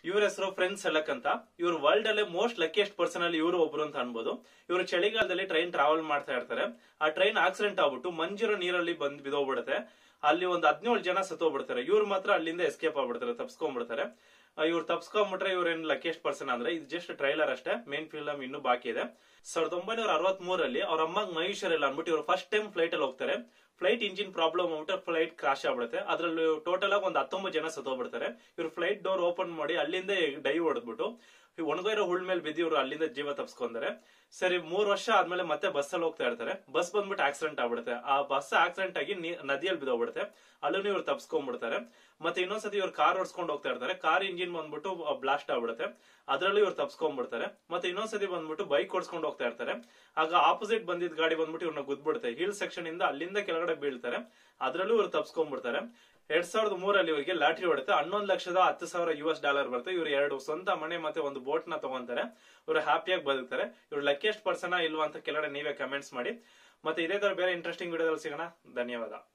ಇವ್ರ ಹೆಸರು ಫ್ರೆಂಡ್ಸ್ ಸೆಲಕ್ ಅಂತ ಇವ್ರು ವರ್ಲ್ಡ್ ಅಲ್ಲೇ ಮೋಸ್ಟ್ ಲಕ್ಕಿಯಸ್ಟ್ ಪರ್ಸನ್ ಅಲ್ಲಿ ಇವರು ಒಬ್ರು ಅಂತ ಅನ್ಬೋದು ಇವರು ಚಳಿಗಾಲದಲ್ಲಿ ಟ್ರೈನ್ ಟ್ರಾವೆಲ್ ಮಾಡ್ತಾ ಇರ್ತಾರೆ ಆ ಟ್ರೈನ್ ಆಕ್ಸಿಡೆಂಟ್ ಆಗ್ಬಿಟ್ಟು ಮಂಜಿರೋ ನೀರಲ್ಲಿ ಬಂದ್ ಬಿದೋಗ್ಬಿಡುತ್ತೆ ಅಲ್ಲಿ ಒಂದು ಹದಿನೇಳು ಜನ ಸತ್ತೋಗ್ಬಿಡ್ತಾರೆ ಇವ್ರು ಮಾತ್ರ ಅಲ್ಲಿಂದ ಎಸ್ಕೇಪ್ ಆಗ್ಬಿಡ್ತಾರೆ ತಪ್ಸ್ಕೊಂಡ್ಬಿಡ್ತಾರೆ ಇವ್ರು ತಪ್ಸ್ಕೊಂಡ್ಬಿಟ್ರೆ ಇವ್ರ ಏನ್ ಲಕ್ಕಿಯಸ್ಟ್ ಪರ್ಸನ್ ಅಂದ್ರೆ ಇದು ಜಸ್ಟ್ ಟ್ರೈಲರ್ ಅಷ್ಟೇ ಮೇನ್ ಫಿಲ್ಮ್ ಇನ್ನೂ ಬಾಕಿ ಇದೆ ಸಾವಿರದ ಒಂಬೈನೂರ ಅರವತ್ ಮೂರಲ್ಲಿ ಅವ್ರ ಅಮ್ಮಗ್ ಮಹೇಶ್ವರಿಲ್ಲ ಅನ್ಬಿಟ್ಟು ಇವ್ರು ಫಸ್ಟ್ ಟೈಮ್ ಫ್ಲೈಟ್ ಅಲ್ಲಿ ಹೋಗ್ತಾರೆ ಫ್ಲೈಟ್ ಇಂಜಿನ್ ಪ್ರಾಬ್ಲಮ್ ಆಗ್ಬಿಟ್ಟು ಫ್ಲೈಟ್ ಕ್ರಾಶ್ ಆಗ್ಬಿಡುತ್ತೆ ಅದ್ರಲ್ಲಿ ಟೋಟಲ್ ಆಗಿ ಒಂದು ಹತ್ತೊಂಬತ್ತು ಜನ ಸತ್ತೋಗ್ಬಿಡ್ತಾರೆ ಇವ್ರು ಫ್ಲೈಟ್ ಡೋರ್ ಓಪನ್ ಮಾಡಿ ಅಲ್ಲಿಂದ ಡೈ ಹೊಡೆದ್ಬಿಟ್ಟು ಒಣಗಿರೋ ಹುಳ್ ಮೇಲೆ ಬಿದ್ದು ಇವ್ರು ಅಲ್ಲಿಂದ ಜೀವ ತಪ್ಸ್ಕೊಂತಾರೆ ಸರಿ ಮೂರ್ ವರ್ಷ ಆದ್ಮೇಲೆ ಮತ್ತೆ ಬಸ್ ಅಲ್ಲಿ ಹೋಗ್ತಾ ಇರ್ತಾರೆ ಬಸ್ ಬಂದ್ಬಿಟ್ಟು ಆಕ್ಸಿಡೆಂಟ್ ಆಗ್ಬಿಡುತ್ತೆ ಆ ಬಸ್ ಆಕ್ಸಿಡೆಂಟ್ ಆಗಿ ನೀ- ನದಿಯಲ್ಲಿ ಬಿದ್ದೋಗ್ಬಿಡುತ್ತೆ ಅಲ್ಲೂ ಇವ್ರು ತಪ್ಸ್ಕೊಂಡ್ಬಿಡ್ತಾರೆ ಮತ್ತೆ ಇನ್ನೊಂದ್ಸತಿ ಇವ್ರು ಕಾರ್ ಓಡಿಸ್ಕೊಂಡು ಹೋಗ್ತಾ ಇರ್ತಾರೆ ಕಾರ್ ಇಂಜಿನ್ ಬಂದ್ಬಿಟ್ಟು ಬ್ಲಾಸ್ಟ್ ಆಗ್ಬಿಡುತ್ತೆ ಅದ್ರಲ್ಲೂ ಇವ್ರು ತಪ್ಸ್ಕೊಂಡ್ಬಿಡ್ತಾರೆ ಮತ್ತೆ ಇನ್ನೊಂದ್ಸತಿ ಬಂದ್ಬಿಟ್ಟು ಬೈಕ್ ಓಡಿಸ್ಕೊಂಡು ಹೋಗ್ತಾ ಇರ್ತಾರೆ ಆಗ ಆಪೋಸಿಟ್ ಬಂದಿದ್ ಗಾಡಿ ಬಂದ್ಬಿಟ್ಟು ಇವ್ರನ್ನ ಗುದ್ಬಿಡುತ್ತೆ ಹಿಲ್ ಸೆಕ್ಷನ್ ಇಂದ ಅಲ್ಲಿಂದ ಕೆಳಗಡೆ ಬೀಳ್ತಾರೆ ಅದ್ರಲ್ಲೂ ಇವ್ರು ತಪ್ಸ್ಕೊಂಡ್ಬಿಡ್ತಾರೆ ಎರಡ್ ಸಾವಿರದ ಮೂರಲ್ಲಿ ಇವರಿಗೆ ಲಾಟ್ರಿ ಹೊಡುತ್ತೆ ಹನ್ನೊಂದು ಲಕ್ಷದ ಹತ್ತು ಸಾವಿರ ಯು ಎಸ್ ಡಾಲರ್ ಬರುತ್ತೆ ಇವ್ರು ಎರಡು ಸ್ವಂತ ಮನೆ ಮತ್ತೆ ಒಂದು ಬೋಟ್ ನ ತಗೊಂತಾರೆ ಇವ್ರು ಹ್ಯಾಪಿಯಾಗಿ ಬದುಕ್ತಾರೆ ಇವ್ರು ಲಕ್ಕಿಯಸ್ಟ್ ಪರ್ಸನ್ ಇಲ್ವಾ ಅಂತ ಕೆಳಗಡೆ ನೀವೇ ಕಮೆಂಟ್ಸ್ ಮಾಡಿ ಮತ್ತೆ ಇದೇ ತರ ಬೇರೆ ಇಂಟ್ರೆಸ್ಟಿಂಗ್ ವಿಡಿಯೋದಲ್ಲಿ ಸಿಗೋಣ ಧನ್ಯವಾದ